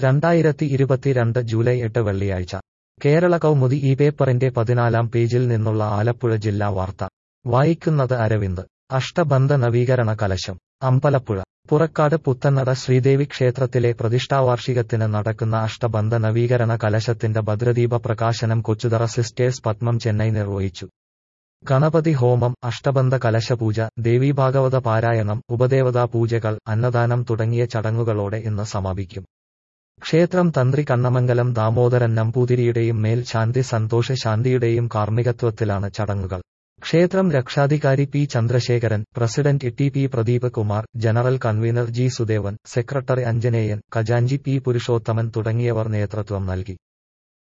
രണ്ടായിരത്തി ഇരുപത്തിരണ്ട് ജൂലൈ എട്ട് വെള്ളിയാഴ്ച കേരള കൗമുദി ഈ പേപ്പറിന്റെ പതിനാലാം പേജിൽ നിന്നുള്ള ആലപ്പുഴ ജില്ലാ വാർത്ത വായിക്കുന്നത് അരവിന്ദ് അഷ്ടബന്ധ നവീകരണ കലശം അമ്പലപ്പുഴ പുറക്കാട് പുത്തന്നട ശ്രീദേവി ക്ഷേത്രത്തിലെ പ്രതിഷ്ഠാവാർഷികത്തിന് നടക്കുന്ന അഷ്ടബന്ധ നവീകരണ കലശത്തിന്റെ ഭദ്രദീപ പ്രകാശനം കൊച്ചുതറ സിസ്റ്റേഴ്സ് പത്മം ചെന്നൈ നിർവഹിച്ചു ഗണപതി ഹോമം അഷ്ടബന്ധ കലശപൂജ ദേവീഭാഗവത പാരായണം ഉപദേവതാ പൂജകൾ അന്നദാനം തുടങ്ങിയ ചടങ്ങുകളോടെ ഇന്ന് സമാപിക്കും ക്ഷേത്രം തന്ത്രി കണ്ണമംഗലം ദാമോദരൻ നമ്പൂതിരിയുടെയും മേൽ ശാന്തി സന്തോഷ ശാന്തിയുടെയും കാർമ്മികത്വത്തിലാണ് ചടങ്ങുകൾ ക്ഷേത്രം രക്ഷാധികാരി P Chandrasekharan president T P Pradeep Kumar general convener G Sudevan secretary Anjaneyan ഖജാൻജി പി പുരുഷോത്തമൻ തുടങ്ങിയവർ നേതൃത്വം നൽകി